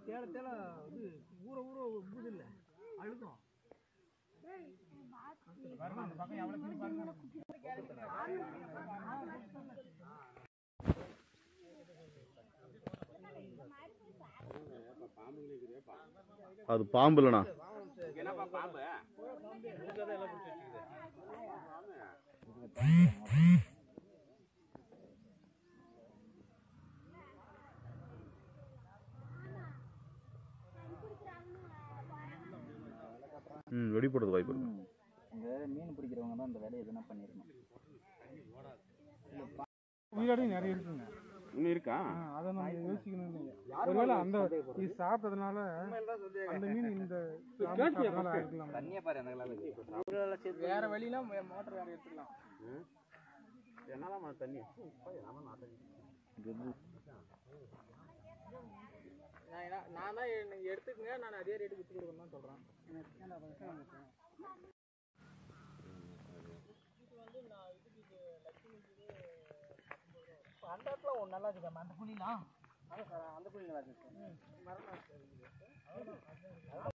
தேட தேட இது ஊற ஊற உங்குது இல்லை அழுகும் அந்த பக்கம் எவ்வளோ தண்ணி பாருங்க அது பாம்பு இல்லைண்ணா என்னப்பா பாம்பு ம் வெடி போடுறது வாய்ப்பு இருக்கு இந்த மீன் பிடிக்கிறவங்க தான் இந்த வேலையை எதுனா பண்ணிருக்கணும் உயிரோடையும் நிறைய இருக்குங்க இன்னும் இருக்கா ஆ, அதை நம்ம யோசிக்கணும் இல்லைங்க ஒருவேளை அந்த இது சாப்பிட்டதுனால அந்த மீன் இந்த சாப்பிட்டதுனால ஆயிருக்கலாம் தண்ணியை பாரு அந்த கலருக்கு வேற வழினா மோட்டர் வேற எடுத்துக்கலாம் என்னதான் தண்ணி நான் என்ன- நான் தான் எனக்கு எடுத்துக்கங்க நான் அதே ரேட்டு விற்று கொடுக்கணும் தான் சொல்கிறேன் அந்த இடத்துல ஒன்று நல்லா இருக்குதாம்மா அந்த குழிலாம் அந்த குழி நல்லா இருக்கு